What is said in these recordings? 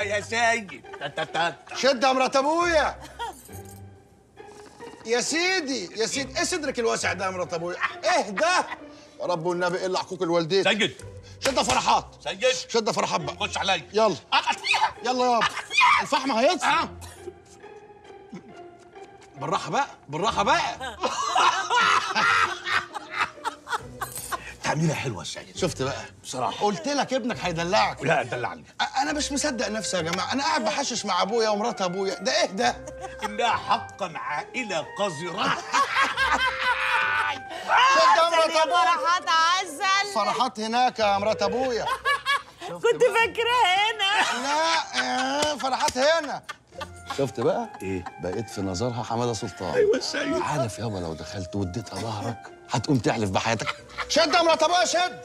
يا سيد تتتت. شد يا مرات ابويا يا سيدي يا سيدي ايه صدرك الواسع ده يا مرات ابويا اهدى يا رب والنبي الا حقوق الوالدين سيد شد يا فرحات سيد شد يا فرحات بقى خش عليا يلا يلا يابا الفحم هيطفى بالراحه بقى بالراحه بقى تعميله حلوه يا سيد شفت بقى بصراحه قلت لك ابنك هيدلعك لا دلعني أ- انا مش مصدق نفسي يا جماعه انا قاعد بحشش مع ابويا ومرات ابويا ده ايه ده انها حقا عائله قذره شد يا مرات ابويا فرحات عسل فرحات هناك يا مرات ابويا كنت فاكرة هنا لا آه، فرحات هنا شفت بقى ايه بقيت في نظرها حماده سلطان ايوه سيد عارف يابا لو دخلت واديتها ظهرك هتقوم تحلف بحياتك شد يا مرات ابويا شد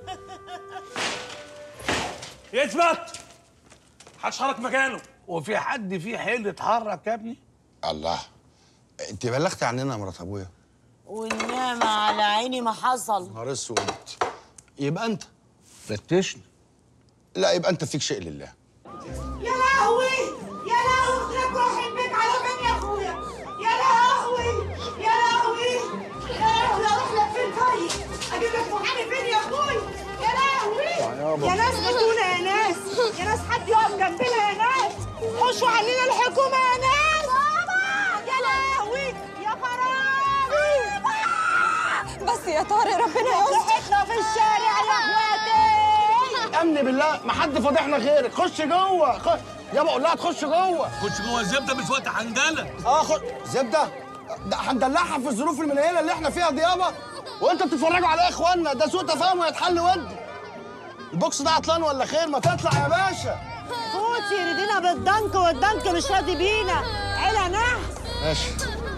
يثبت هتحرك مكانه وفي حد فيه حيل يتحرك يا ابني الله انت بلغتي عننا يا مرات ابويا والنعمة على عيني ما حصل نهار اسود يبقى انت فتشني لا يبقى انت فيك شيء لله يا لهوي يا لهوي قلت لك روح البيت على فين يا اخويا يا لهوي يا لهوي يا لهوي اروح لك فين طيب اجيب لك محامي فين يا اخويا يا لهوي يا ناس بتونا يا ناس يا ناس حد يقف جنبنا يا ناس خشوا علينا الحكومه يا ناس يا لهوي يا خرابي بس يا طارق ربنا يستر صحتنا في الشارع يا اخواتي امن بالله ما حد فاضحنا غيرك خش جوه خش يابا قول لها تخش جوه خش جوه الزبده مش وقت حنجله اه خش زبده ده هندلعها في الظروف المنيله اللي احنا فيها دي يابا وانتوا بتتفرجوا على ايه يا اخوانا ده سوء تفاهم ويتحل ودي البوكس ده عطلان ولا خير ما تطلع يا باشا فوت يردينا بالضنك والضنك مش راضي بينا عيلة نحس ماشي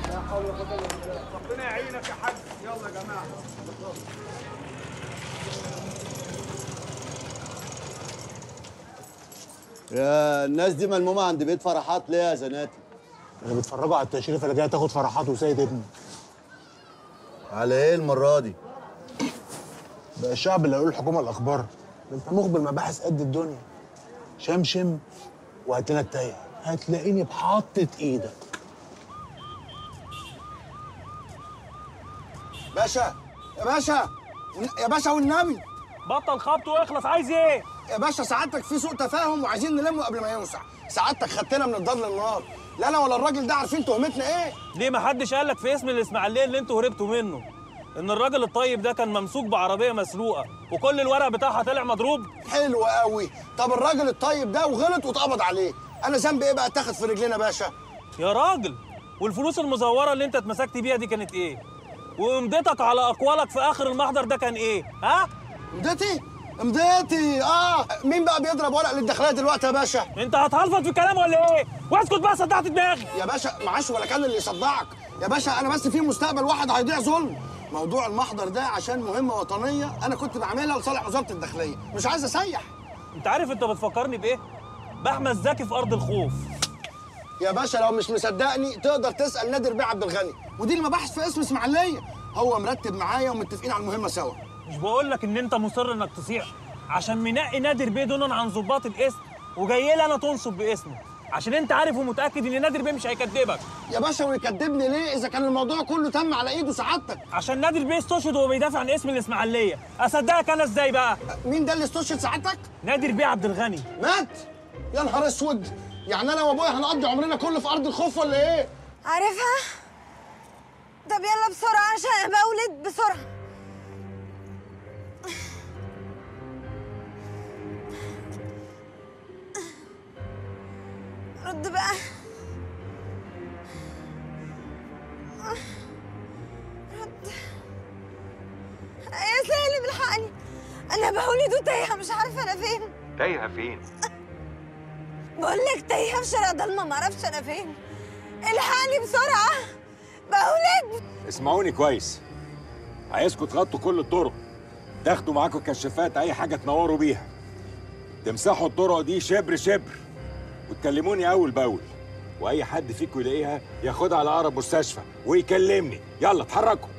يا الناس دي ملمومه عند بيت فرحات ليه يا زناتي؟ اللي بيتفرجوا على التشريف اللي جاي تاخد فرحات وسيد ابني على ايه المره دي؟ بقى الشعب اللي يقول الحكومه الاخبار ده انت مخبر مباحث قد الدنيا شمشم وهات لنا التايه هتلاقيني بحطة ايدك باشا يا باشا يا باشا والنبي بطل خبط واخلص عايز ايه؟ يا باشا سعادتك في سوء تفاهم وعايزين نلمه قبل ما يوسع سعادتك خدتنا من الدار للنار لا انا ولا الراجل ده عارفين تهمتنا ايه ليه ما حدش قال لك في اسم الاسماعيليه اللي انتوا هربتوا منه ان الراجل الطيب ده كان ممسوك بعربيه مسروقه وكل الورق بتاعها طلع مضروب حلو قوي طب الراجل الطيب ده وغلط واتقبض عليه انا ذنبي ايه بقى اتاخد في رجلينا يا باشا يا راجل والفلوس المزوره اللي انت اتمسكت بيها دي كانت ايه وامضتك على اقوالك في اخر المحضر ده كان ايه ها مضيتي مضيتي اه مين بقى بيضرب ورق للداخليه دلوقتي يا باشا انت هتهلفط في الكلام ولا ايه واسكت بقى صدعت دماغي يا باشا معاش ولا كان اللي يصدعك يا باشا انا بس في مستقبل واحد هيضيع ظلم موضوع المحضر ده عشان مهمه وطنيه انا كنت بعملها لصالح وزاره الداخليه مش عايز اسيح انت عارف انت بتفكرني بايه باحمد زكي في ارض الخوف يا باشا لو مش مصدقني تقدر تسال نادر بيه عبد الغني ودي المباحث في اسم اسماعيليه هو مرتب معايا ومتفقين على المهمه سوا مش بقول لك ان انت مصر انك تصيح عشان منقي نادر بيه دونا عن ضباط الاسم وجاي لي انا تنصب باسمه عشان انت عارف ومتاكد ان نادر بيه مش هيكدبك يا باشا ويكدبني ليه اذا كان الموضوع كله تم على ايده سعادتك عشان نادر بيه استشهد وهو بيدافع عن اسم الاسماعيليه اصدقك انا ازاي بقى مين ده اللي استشهد سعادتك نادر بيه عبد الغني مات يا نهار اسود يعني انا وابويا هنقضي عمرنا كله في ارض الخوف ولا ايه عارفها؟ طب يلا بسرعة عشان بولد بسرعة رد بقى رد يا سالم الحقني انا بولد وتايهه مش عارفه انا فين تايهه فين؟ بقول لك تايهه في شارع ضلمه ما اعرفش انا فين الحقني بسرعه بولد اسمعوني كويس عايزكم تغطوا كل الطرق تاخدوا معاكم كشافات اي حاجه تنوروا بيها تمسحوا الطرق دي شبر شبر وتكلموني اول باول واي حد فيكم يلاقيها ياخدها على اقرب مستشفى ويكلمني يلا اتحركوا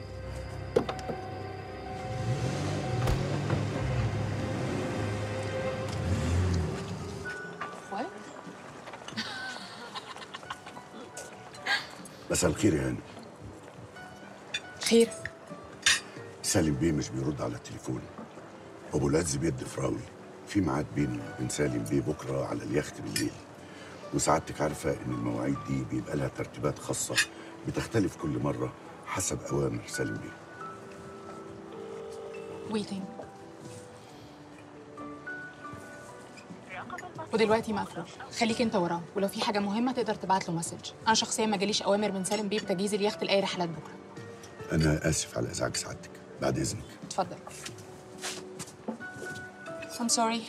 مساء الخير يا هاني خير سالم بيه مش بيرد على التليفون ابو لز بيد فراوي في ميعاد بيني وبين سالم بيه بكره على اليخت بالليل وسعادتك عارفه ان المواعيد دي بيبقى لها ترتيبات خاصه بتختلف كل مره حسب اوامر سالم بيه ويتنج ودلوقتي مقفول خليك انت وراه ولو في حاجه مهمه تقدر تبعت له مسج انا شخصيا ما جاليش اوامر من سالم بيه بتجهيز اليخت لاي رحلات بكره انا اسف على ازعاج سعادتك بعد اذنك اتفضل I'm sorry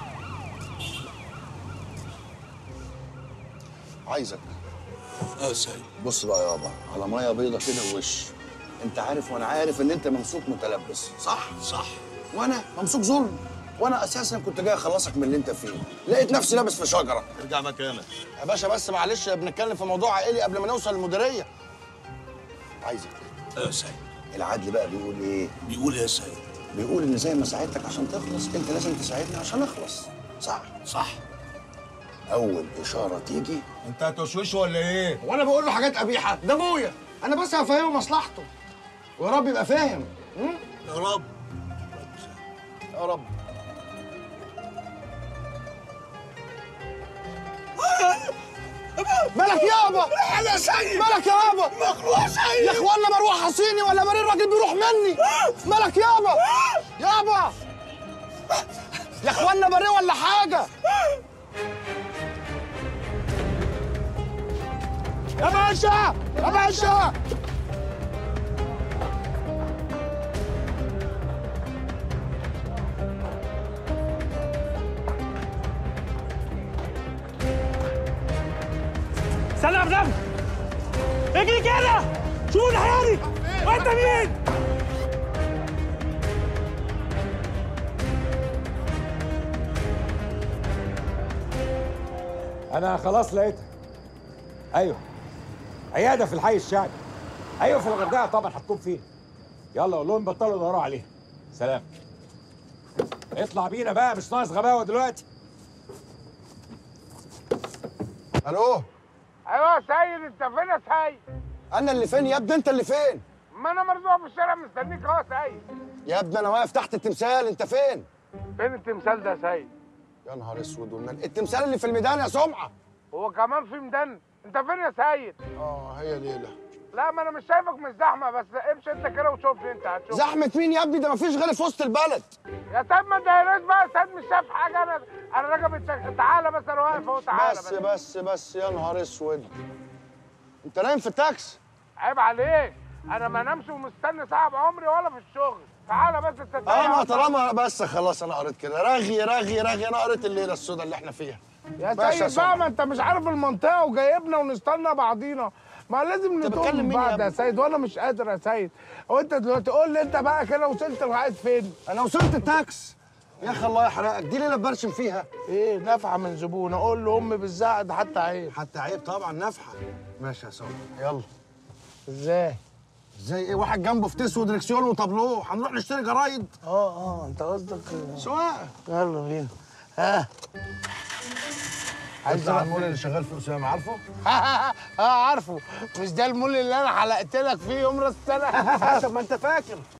عايزك اه سيد بص بقى يابا على ميه بيضه كده ووش انت عارف وانا عارف ان انت ممسوك متلبس صح صح وانا ممسوك ظلم وانا اساسا كنت جاي اخلصك من اللي انت فيه لقيت نفسي لابس في شجره ارجع مكانك يا باشا بس معلش بنتكلم في موضوع عائلي قبل ما نوصل للمديريه عايزك اه سيد العدل بقى بيقول ايه بيقول يا سيد بيقول ان زي ما ساعدتك عشان تخلص انت لازم تساعدني عشان اخلص صح صح اول اشاره تيجي انت هتوشوش ولا ايه؟ وانا بقول له حاجات قبيحه ده ابويا انا بس هفهمه مصلحته ويا رب يبقى فاهم م? يا رب يا رب مالك يابا انا سيد مالك يابا مخلوع سيد يا اخوانا مروح حصيني ولا مرير راجل بيروح مني مالك يابا يابا يا اخوانا بريه ولا حاجه يا باشا يا باشا استنى يا مدام اجري كده شوف الحياري وانت مين انا خلاص لقيتها ايوه عياده في الحي الشعبي ايوه في الغردقه طبعا هتكون فين يلا قول لهم بطلوا يدوروا عليها سلام اطلع بينا بقى مش ناقص غباوه دلوقتي الو ايوه يا سيد انت فين يا سيد؟ انا اللي فين يا ابني انت اللي فين ما انا مرزوع في الشارع مستنيك اهو يا سيد يا ابني انا واقف تحت التمثال انت فين فين التمثال ده يا سيد؟ يا نهار اسود والنبي التمثال اللي في الميدان يا سمعه هو كمان في ميدان انت فين يا سيد؟ اه هي ليله لا ما انا مش شايفك مش زحمه بس امشي انت كده وشوفني انت هتشوف زحمه مين يا ابني ده مفيش غيري في وسط البلد يا طب ما تضايقناش بقى يا سيد مش شايف حاجه انا انا راكب التاكسي تعالى بس انا واقف اهو تعالى بس بس بس يا نهار اسود انت نايم في التاكسي عيب عليك انا ما انامش ومستني صاحب عمري ولا في الشغل تعالى بس انت اه ما طالما بس خلاص انا قريت كده رغي رغي رغي انا قريت الليله السوداء اللي احنا فيها يا ماشي يا سيد سمر. بقى ما انت مش عارف المنطقه وجايبنا ونستنى بعضينا ما لازم انت نتقول بتكلم من مين يا بعض يا ابني؟ سيد وانا مش قادر يا سيد هو انت دلوقتي قول لي انت بقى كده وصلت لغايه فين انا وصلت التاكس يا اخي الله يحرقك دي ليله برشم فيها ايه نافعه من زبونه قول له امي بالزعق ده حتى عيب حتى عيب طبعا نافحه ماشي يا سمر يلا ازاي زي ايه واحد جنبه في تسو ودركسيون وطابلوه هنروح نشتري جرايد اه اه انت قصدك سواء يلا بينا ها عايز على المول اللي شغال في اسامه عارفه؟ اه عارفه مش ده المول اللي انا حلقت لك فيه يوم راس السنه طب ما انت فاكر